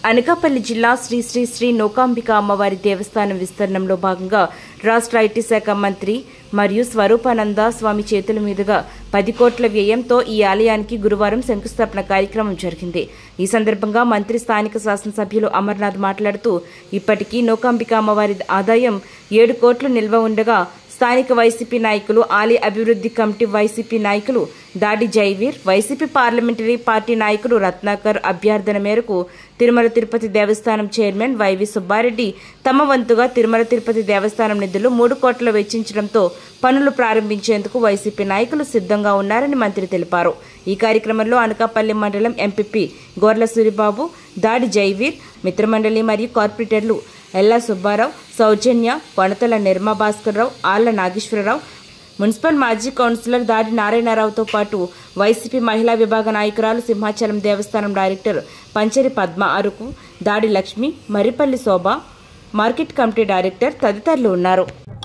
అనకాపల్లి జిల్లా శ్రీ శ్రీ శ్రీ నౌకాంబిక అమ్మవారి దేవస్థానం విస్తరణలో భాగంగా రాష్ట్ర ఐటీ శాఖ మంత్రి మరియు స్వరూపానంద స్వామి చేతుల మీదుగా పది కోట్ల వ్యయంతో ఈ ఆలయానికి గురువారం శంకుస్థాపన కార్యక్రమం జరిగింది ఈ సందర్భంగా మంత్రి స్థానిక శాసనసభ్యులు అమర్నాథ్ మాట్లాడుతూ ఇప్పటికీ నౌకాంబిక అమ్మవారి ఆదాయం ఏడు కోట్లు నిల్వ ఉండగా స్థానిక వైసీపీ నాయకులు ఆలయ అభివృద్ధి కమిటీ వైసీపీ నాయకులు దాడి జైవీర్ వైసీపీ పార్లమెంటరీ పార్టీ నాయకులు రత్నాకర్ అభ్యర్థన మేరకు తిరుమల తిరుపతి దేవస్థానం చైర్మన్ వైవి సుబ్బారెడ్డి తమ వంతుగా తిరుమల తిరుపతి దేవస్థానం నిధులు మూడు కోట్ల వెచ్చించడంతో పనులు ప్రారంభించేందుకు వైసీపీ నాయకులు సిద్ధంగా ఉన్నారని మంత్రి తెలిపారు ఈ కార్యక్రమంలో అనకాపల్లి మండలం ఎంపీపీ గోర్ల సూరిబాబు దాడి జైవీర్ మిత్రమండలి మరియు కార్పొరేటర్లు ఎల్లా సుబ్బారావు సౌజన్య కొనతల నిర్మా భాస్కర్రావు ఆళ్ల నాగేశ్వరరావు మున్సిపల్ మాజీ కౌన్సిలర్ దాడి నారాయణరావుతో పాటు వైసీపీ మహిళా విభాగ నాయకురాలు సింహాచలం దేవస్థానం director పంచరి Padma Araku Dadi Lakshmi Marripalli Shobha market committee director తదితరులు ఉన్నారు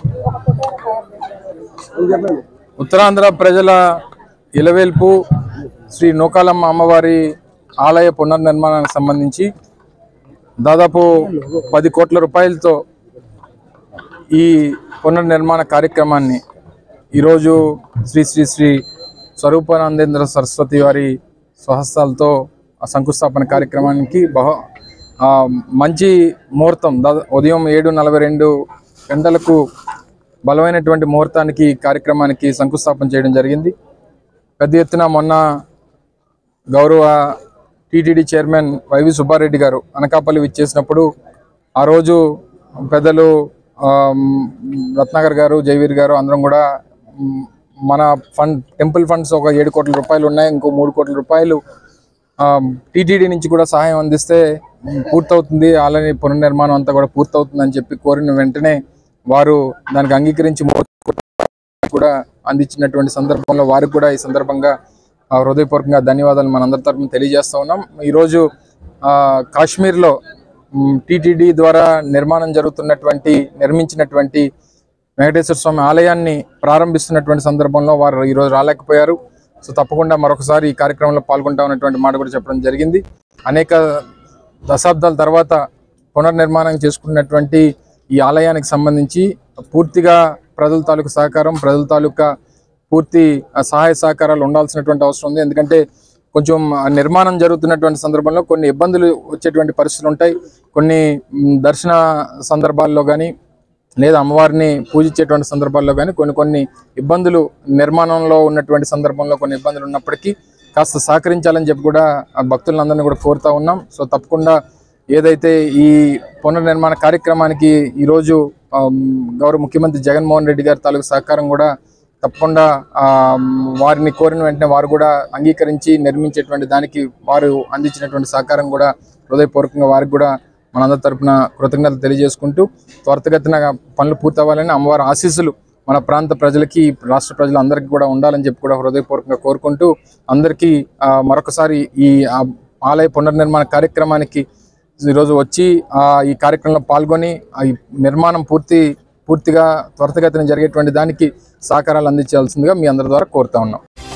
ఉత్తరాంధ్ర ప్రజల ఇలవేల్పు శ్రీ నూకాలమ్మ అమ్మవారి ఆలయ పునర్నిర్మాణానికి సంబంధించి దాదాపు పది కోట్ల రూపాయలతో ఈ పునర్నిర్మాణ కార్యక్రమాన్ని ఈరోజు శ్రీ శ్రీ శ్రీ స్వరూపానందేంద్ర సరస్వతి వారి స్వహస్తాలతో ఆ శంకుస్థాపన కార్యక్రమానికి బహు ఆ, మంచి ముహూర్తం దాదా ఉదయం ఏడు నలభై రెండు గంటలకు బలమైనటువంటి ముహూర్తానికి ఈ కార్యక్రమానికి శంకుస్థాపన చేయడం జరిగింది పెద్ద ఎత్తున మొన్న గౌరవ టీటీడీ చైర్మన్ వైవి సుబ్బారెడ్డి గారు అనకాపల్లి విచ్చేసినప్పుడు ఆ రోజు పెద్దలు ఆమ్, రత్నాకర్ గారు జయవీర్ గారు అందరం కూడా మ్, మన ఫండ్ టెంపుల్ ఫండ్స్ ఒక ఏడు కోట్ల రూపాయలు ఉన్నాయి ఇంకో మూడు కోట్ల రూపాయలు టీటీడీ నుంచి కూడా సహాయం అందిస్తే మ్, పూర్తవుతుంది ఆలయ పునర్నిర్మాణం అంతా కూడా పూర్తవుతుందని చెప్పి కోరిన వెంటనే వారు దానికి అంగీకరించి మూడు కూడా అందించినటువంటి సందర్భంలో వారికి కూడా ఈ సందర్భంగా ఆ, హృదయపూర్వకంగా ధన్యవాదాలు మనందరి తరపున తెలియజేస్తా ఉన్నాం ఈరోజు ఆ, కాశ్మీర్లో టీటీడీ ద్వారా నిర్మాణం జరుగుతున్నటువంటి నిర్మించినటువంటి వెంకటేశ్వర స్వామి ఆలయాన్ని ప్రారంభిస్తున్నటువంటి సందర్భంలో వారు ఈరోజు రాలేకపోయారు సో తప్పకుండా మరొకసారి ఈ కార్యక్రమంలో పాల్గొంటా ఉన్నటువంటి మాట కూడా చెప్పడం జరిగింది అనేక దశాబ్దాల తర్వాత పునర్నిర్మాణం చేసుకున్నటువంటి ఈ ఆలయానికి సంబంధించి పూర్తిగా ప్రజల తాలూకు సహకారం ప్రజల తాలూకా పూర్తి ఆ, సహాయ సహకారాలు ఉండాల్సినటువంటి అవసరం ఉంది ఎందుకంటే కొంచెం ఆ నిర్మాణం జరుగుతున్నటువంటి సందర్భంలో కొన్ని ఇబ్బందులు వచ్చేటువంటి పరిస్థితులు ఉంటాయి కొన్ని మ్, దర్శన సందర్భాల్లో కానీ లేదా అమ్మవారిని పూజించేటువంటి సందర్భాల్లో కానీ కొన్ని కొన్ని ఇబ్బందులు నిర్మాణంలో ఉన్నటువంటి సందర్భంలో కొన్ని ఇబ్బందులు ఉన్నప్పటికీ కాస్త సహకరించాలని చెప్పి కూడా ఆ భక్తులందరినీ కూడా కోరుతా ఉన్నాం సో తప్పకుండా ఏదైతే ఈ పునర్నిర్మాణ కార్యక్రమానికి ఈరోజు ఆమ్, గౌరవ ముఖ్యమంత్రి జగన్మోహన్ రెడ్డి గారి తాలూకు సహకారం కూడా తప్పకుండా ఆ, వారిని కోరిన వెంటనే వారు కూడా అంగీకరించి నిర్మించేటువంటి దానికి వారు అందించినటువంటి సహకారం కూడా హృదయపూర్వకంగా వారికి కూడా మనందరి తరపున కృతజ్ఞతలు తెలియజేసుకుంటూ త్వరితగతిన పనులు పూర్తవ్వాలని అమ్మవారి ఆశీస్సులు మన ప్రాంత ప్రజలకి రాష్ట్ర ప్రజలందరికీ కూడా ఉండాలని చెప్పి కూడా హృదయపూర్వకంగా కోరుకుంటూ అందరికీ ఆ, మరొకసారి ఈ ఆ, ఆలయ పునర్నిర్మాణ కార్యక్రమానికి ఈరోజు వచ్చి ఆ, ఈ కార్యక్రమంలో పాల్గొని ఆ, ఈ నిర్మాణం పూర్తి పూర్తిగా త్వరితగతిన జరిగేటువంటి దానికి సహకారాలు అందించాల్సిందిగా మీ అందరి ద్వారా కోరుతా ఉన్నాం